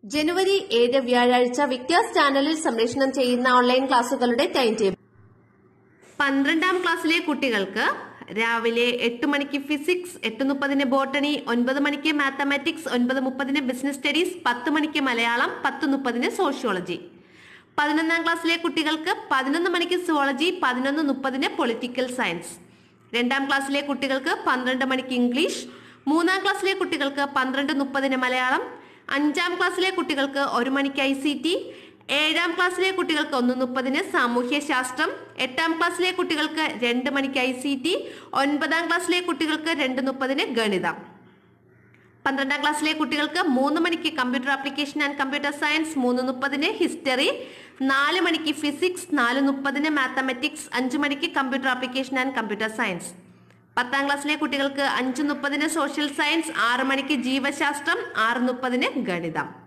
ജനുവരി ഏഴ് വ്യാഴാഴ്ച വിക്ടേഴ്സ് ചാനലിൽ സംപ്രേഷണം ചെയ്യുന്ന ഓൺലൈൻ ക്ലാസുകളുടെ ടൈം ടേബിൾ പന്ത്രണ്ടാം ക്ലാസ്സിലെ കുട്ടികൾക്ക് രാവിലെ എട്ട് മണിക്ക് ഫിസിക്സ് എട്ട് മുപ്പതിന് ബോട്ടണി ഒൻപത് മണിക്ക് മാത്തമാറ്റിക്സ് ഒൻപത് മുപ്പതിന് ബിസിനസ് സ്റ്റഡീസ് പത്ത് മണിക്ക് മലയാളം പത്ത് മുപ്പതിന് സോഷ്യോളജി പതിനൊന്നാം ക്ലാസ്സിലെ കുട്ടികൾക്ക് പതിനൊന്ന് മണിക്ക് സുവോളജി പതിനൊന്ന് മുപ്പതിന് പൊളിറ്റിക്കൽ സയൻസ് രണ്ടാം ക്ലാസ്സിലെ കുട്ടികൾക്ക് പന്ത്രണ്ട് മണിക്ക് ഇംഗ്ലീഷ് മൂന്നാം ക്ലാസ്സിലെ കുട്ടികൾക്ക് പന്ത്രണ്ട് മുപ്പതിന് മലയാളം അഞ്ചാം ക്ലാസ്സിലെ കുട്ടികൾക്ക് ഒരു മണിക്ക് ഐ സി ടി ഏഴാം ക്ലാസ്സിലെ കുട്ടികൾക്ക് ഒന്ന് മുപ്പതിന് സാമൂഹ്യ ശാസ്ത്രം എട്ടാം ക്ലാസ്സിലെ കുട്ടികൾക്ക് രണ്ട് മണിക്ക് ഐ സി ടി ഒൻപതാം ക്ലാസ്സിലെ കുട്ടികൾക്ക് രണ്ട് മുപ്പതിന് ഗണിതം പന്ത്രണ്ടാം ക്ലാസ്സിലെ കുട്ടികൾക്ക് മൂന്ന് മണിക്ക് computer application and computer science മൂന്ന് മുപ്പതിന് ഹിസ്റ്ററി നാല് മണിക്ക് ഫിസിക്സ് നാല് മുപ്പതിന് മാത്തമാറ്റിക്സ് അഞ്ച് മണിക്ക് computer application and computer science പത്താം ക്ലാസ്സിലെ കുട്ടികൾക്ക് അഞ്ച് മുപ്പതിന് സോഷ്യൽ സയൻസ് ആറ് മണിക്ക് ജീവശാസ്ത്രം ആറ് മുപ്പതിന് ഗണിതം